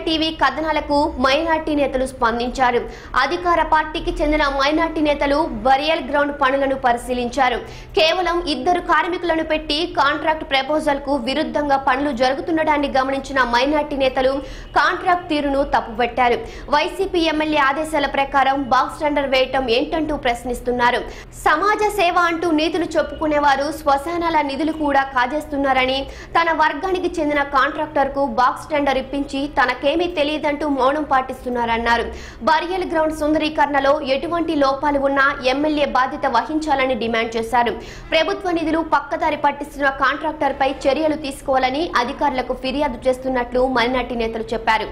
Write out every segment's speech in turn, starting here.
TV కథనాలకు minority నేతలు స్పందించారు అధికార పార్టీకి చెందిన మైనార్టీ నేతలు బరియల్ గ్రౌండ్ పనులను పరిశీలించారు కేవలం ఇద్దరు కార్మికులను పెట్టి కాంట్రాక్ట్ ప్రపోజల్ కు విరుద్ధంగా పనులు జరుగుతుండడాన్ని గమనించిన మైనార్టీ నేతలు కాంట్రాక్ట్ తీరును తప్పుపట్టారు వైసీపీ ఎమ్మెల్యే ఆదేశాల ప్రకారం బాక్స్ టెండర్ వేయటం ఏంటంటూ ప్రశ్నిస్తున్నారు సమాజ సేవ అంటూ నీతులు చెప్పుకునేవారు శ్మశానాల నిధులు కూడా కాజేస్తున్నారని తన వర్గానికి చెందిన కాంట్రాక్టర్ కు బాక్స్ టెండర్ ఇప్పించి తనకేమీ తెలియదంటూ మౌనం పాటిస్తున్నారన్నారు బరియల్ గ్రౌండ్ సుందరీకరణలో ఎటువంటి లోపాలు ఉన్నా ఎమ్మెల్యే బాధ్యత వహించాలని డిమాండ్ చేశారు ప్రభుత్వ నిధులు పక్కదారి పట్టిస్తున్న కాంట్రాక్టర్ పై చర్యలు తీసుకోవాలని అధికారులకు ఫిర్యాదు చేస్తున్నట్లు మైనార్టీ నేతలు చెప్పారు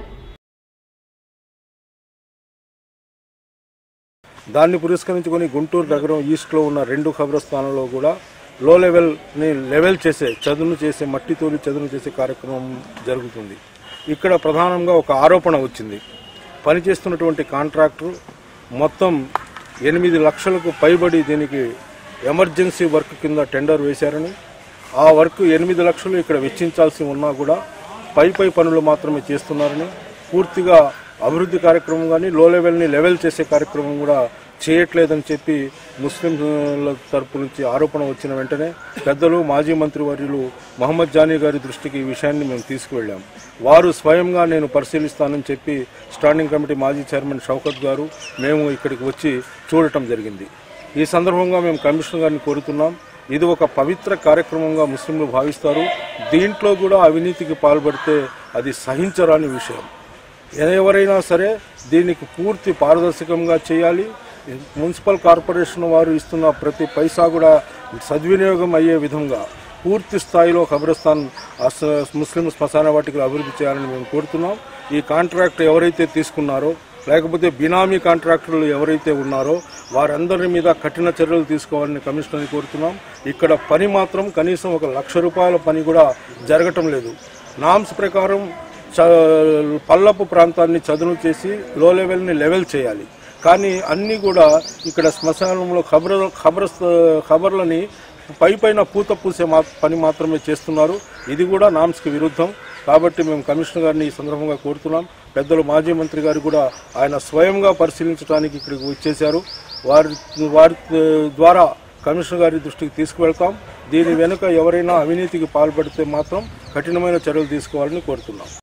దాన్ని పురస్కరించుకొని గుంటూరు నగరం ఈస్ట్లో ఉన్న రెండు ఖబరస్థానాల్లో కూడా లో లెవెల్ని లెవెల్ చేసే చదును చేసే మట్టి తోలి చదును చేసే కార్యక్రమం జరుగుతుంది ఇక్కడ ప్రధానంగా ఒక ఆరోపణ వచ్చింది పనిచేస్తున్నటువంటి కాంట్రాక్టర్ మొత్తం ఎనిమిది లక్షలకు పైబడి దీనికి ఎమర్జెన్సీ వర్క్ కింద టెండర్ వేశారని ఆ వర్క్ ఎనిమిది లక్షలు ఇక్కడ వెచ్చించాల్సి ఉన్నా కూడా పై పై పనులు మాత్రమే చేస్తున్నారని పూర్తిగా అభివృద్ధి కార్యక్రమం కానీ లో లెవెల్ని లెవెల్ చేసే కార్యక్రమం కూడా చేయట్లేదని చెప్పి ముస్లింల తరపు నుంచి ఆరోపణ వచ్చిన వెంటనే పెద్దలు మాజీ మంత్రి వర్యులు మహమ్మద్ జానీ గారి దృష్టికి ఈ విషయాన్ని మేము తీసుకువెళ్ళాం వారు స్వయంగా నేను పరిశీలిస్తానని చెప్పి స్టాండింగ్ కమిటీ మాజీ చైర్మన్ షౌకత్ గారు మేము ఇక్కడికి వచ్చి చూడటం జరిగింది ఈ సందర్భంగా మేము కమిషనర్ గారిని కోరుతున్నాం ఇది ఒక పవిత్ర కార్యక్రమంగా ముస్లింలు భావిస్తారు దీంట్లో కూడా అవినీతికి పాల్పడితే అది సహించరాని విషయం ఎవరైనా సరే దీనికి పూర్తి పారదర్శకంగా చేయాలి మున్సిపల్ కార్పొరేషన్ వారు ఇస్తున్న ప్రతి పైసా కూడా సద్వినియోగం అయ్యే విధంగా పూర్తి స్థాయిలో ఖబరస్థాన్ అస- ముస్లిం శ్మశాన వాటికలు అభివృద్ధి చేయాలని మేము కోరుతున్నాం ఈ కాంట్రాక్ట్ ఎవరైతే తీసుకున్నారో లేకపోతే బినామీ కాంట్రాక్టర్లు ఎవరైతే ఉన్నారో వారందరి మీద కఠిన చర్యలు తీసుకోవాలని కమిషనర్ని కోరుతున్నాం ఇక్కడ పని మాత్రం కనీసం ఒక లక్ష రూపాయల పని కూడా జరగటం లేదు నామ్స్ ప్రకారం చ- పల్లపు ప్రాంతాన్ని చదును చేసి లో లెవెల్ని లెవెల్ చేయాలి కానీ అన్నీ కూడా ఇక్కడ శ్మశానంలో ఖబర్ ఖబర్ ఖబర్లని పై పైన పూత పూసే మా పని మాత్రమే చేస్తున్నారు ఇది కూడా నామ్స్కి విరుద్ధం కాబట్టి మేము కమిషనర్ గారిని ఈ సందర్భంగా కోరుతున్నాం పెద్దలు మాజీ మంత్రి గారు కూడా ఆయన స్వయంగా పరిశీలించడానికి ఇక్కడికి వచ్చేశారు వారి వారి ద్వారా కమిషనర్ గారి దృష్టికి తీసుకువెళ్తాం దీని వెనుక ఎవరైనా అవినీతికి పాల్పడితే మాత్రం కఠినమైన చర్యలు తీసుకోవాలని కోరుతున్నాం